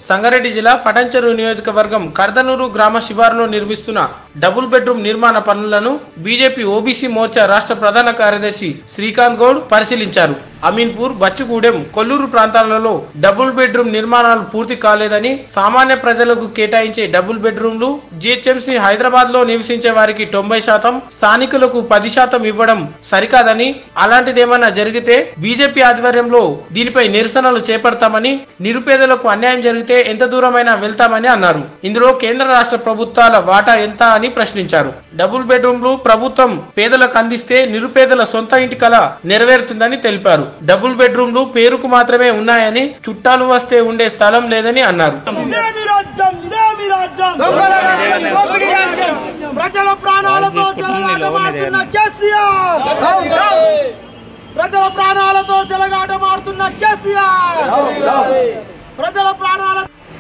సంగారెడ్డి జిల్లా పటంచెరు నియోజకవర్గం కర్దనూరు గ్రామ శివారులో నిర్మిస్తున్న డబుల్ బెడ్రూమ్ నిర్మాణ పనులను బీజేపీ ఓబీసీ మోర్చా రాష్ట్ర ప్రధాన కార్యదర్శి శ్రీకాంత్ గౌడ్ పరిశీలించారు అమీన్పూర్ బచ్చుగూడెం కొల్లూరు ప్రాంతాలలో డబుల్ బెడ్రూమ్ నిర్మాణాలు పూర్తి కాలేదని సామాన్య ప్రజలకు కేటాయించే డబుల్ బెడ్రూమ్లు జిహెచ్ఎంసీ హైదరాబాద్ లో నివసించే వారికి తొంభై శాతం స్థానికులకు పది శాతం ఇవ్వడం సరికాదని అలాంటిదేమన్నా జరిగితే బీజేపీ ఆధ్వర్యంలో దీనిపై నిరసనలు చేపడతామని నిరుపేదలకు అన్యాయం జరిగితే ఎంత దూరమైనా వెళ్తామని అన్నారు ఇందులో కేంద్ర రాష్ట్ర ప్రభుత్వాల వాటా ఎంత అని ప్రశ్నించారు డబుల్ బెడ్రూమ్లు ప్రభుత్వం పేదలకు అందిస్తే నిరుపేదల సొంత ఇంటి కల నెరవేరుతుందని తెలిపారు డబుల్ బెడ్రూమ్లు పేరుకు మాత్రమే ఉన్నాయని చుట్టాలు వస్తే ఉండే స్థలం లేదని అన్నారు ఇదే మీ రాజ్యం ఇదే మీ రాజ్యం దోపిడీ రాజ్యం ప్రజల ప్రాణాలతో చెలగాటమాడుతున్న కేసీఆర్ ప్రజల ప్రాణాలతో చెలగాటమాడుతున్న కేసీఆర్ ప్రజల ప్రాణాల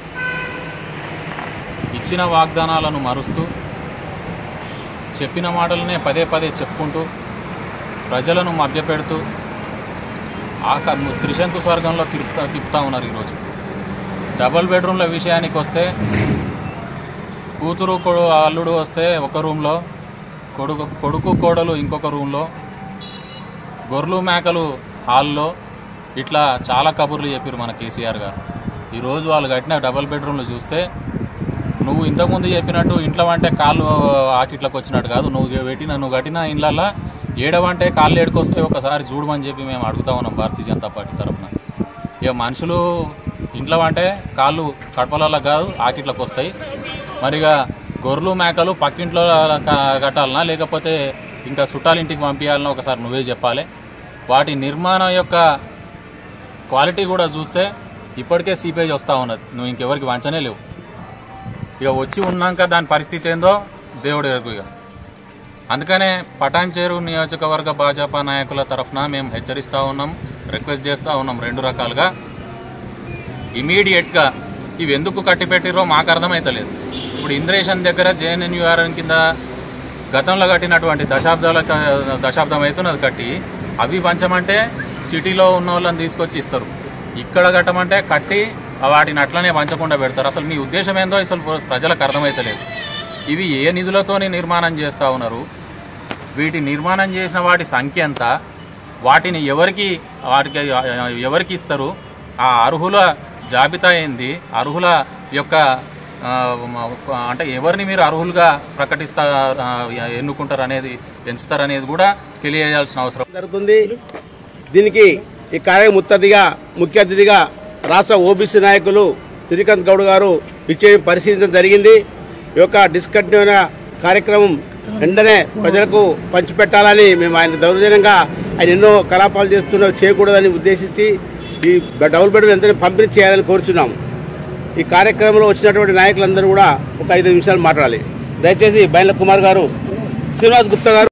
ఇచ్చిన వాగ్దానాలను మరుస్తూ చెప్పిన మాటలనే పదే పదే చెప్పుకుంటూ ప్రజలను మభ్యపెడుతూ ఆక త్రిశంకు స్వర్గంలో తిప్పుతా తిప్పుతా ఉన్నారు ఈరోజు డబుల్ బెడ్రూమ్ల విషయానికి వస్తే కూతురు కొడు అల్లుడు వస్తే ఒక రూమ్లో కొడుకు కొడుకు కోడలు ఇంకొక రూమ్లో గొర్రెలు మేకలు హాల్లో ఇట్లా చాలా కబుర్లు చెప్పారు మన కేసీఆర్ గారు ఈరోజు వాళ్ళు కట్టిన డబుల్ బెడ్రూమ్లు చూస్తే నువ్వు ఇంతకుముందు చెప్పినట్టు ఇంట్లో అంటే కాళ్ళు ఆకిట్లకు వచ్చినట్టు కాదు నువ్వు పెట్టిన నువ్వు కట్టిన ఇండ్లల్లో ఏడవంటే కాళ్ళు ఏడుకొస్తే ఒకసారి చూడమని చెప్పి మేము అడుగుతా ఉన్నాం భారతీయ జనతా పార్టీ తరఫున ఇక మనుషులు ఇంట్లో అంటే కాళ్ళు కడపలలో కాదు ఆకిట్లకు వస్తాయి మరిగా గొర్రెలు మేకలు పక్కింట్లో క- కట్టాలనా లేకపోతే ఇంకా చుట్టాలింటికి పంపించాలన్నా ఒకసారి నువ్వే చెప్పాలి వాటి నిర్మాణం యొక్క క్వాలిటీ కూడా చూస్తే ఇప్పటికే సీపేజ్ వస్తూ ఉన్నది నువ్వు ఇంకెవరికి వంచనే లేవు ఇక వచ్చి ఉన్నాక దాని పరిస్థితి ఏందో దేవుడు ఎరుగు ఇక అందుకనే పటాన్చేరు నియోజకవర్గ భాజపా నాయకుల తరఫున మేము హెచ్చరిస్తూ ఉన్నాం రిక్వెస్ట్ చేస్తూ ఉన్నాం రెండు రకాలుగా ఇమీడియట్గా ఇవి ఎందుకు కట్టిపెట్టిరో మాకు అర్థమైతలేదు ఇప్పుడు ఇంద్రేషన్ దగ్గర జేఎన్ఎన్యూఆర్ఎన్ కింద గతంలో కట్టినటువంటి దశాబ్దాల క- దశాబ్దం అవుతున్నది కట్టి అవి పంచమంటే సిటీలో ఉన్న వాళ్ళని తీసుకొచ్చి ఇస్తారు ఇక్కడ కట్టమంటే కట్టి వాటిని అట్లనే పంచకుండా పెడతారు అసలు మీ ఉద్దేశం ఏందో అసలు ప్రజలకు అర్థమైతలేదు ఇవి ఏ నిధులతోని నిర్మాణం చేస్తూ ఉన్నారు వీటి నిర్మాణం చేసిన వాటి సంఖ్య ఎంత వాటిని ఎవరికి వాటికి ఎవరికి ఇస్తారు ఆ అర్హుల జాబితా ఏంది అర్హుల యొక్క ఆ, అంటే ఎవరిని మీరు అర్హులుగా ప్రకటిస్తా ఆ, ఎన్నుకుంటారు అనేది ఎంచుతారు అనేది కూడా తెలియజేయాల్సిన అవసరం జరుగుతుంది దీనికి ఈ కార్యక్రమం ముత్తదిగా ముఖ్య అతిథిగా రాష్ట్ర ఓబీసీ నాయకులు శ్రీకాంత్ గౌడ్ గారు విషయం పరిశీలించడం జరిగింది ఈ యొక్క డిస్కంటిన్యూ అయిన కార్యక్రమం వెంటనే ప్రజలకు పంచిపెట్టాలని మేము ఆయన దౌర్జన్యంగా ఆయన ఎన్నో కలాపాలు చేస్తున్న చేయకూడదని ఉద్దేశించి ఈ డబుల్ బెడ్రూమ్ వెంటనే పంపిణీ చేయాలని కోరుచున్నాము ఈ కార్యక్రమంలో వచ్చినటువంటి నాయకులందరూ కూడా ఒక ఐదు నిమిషాలు మాట్లాడాలి దయచేసి బైన్ల కుమార్ గారు శ్రీనివాస్ గుప్తా గారు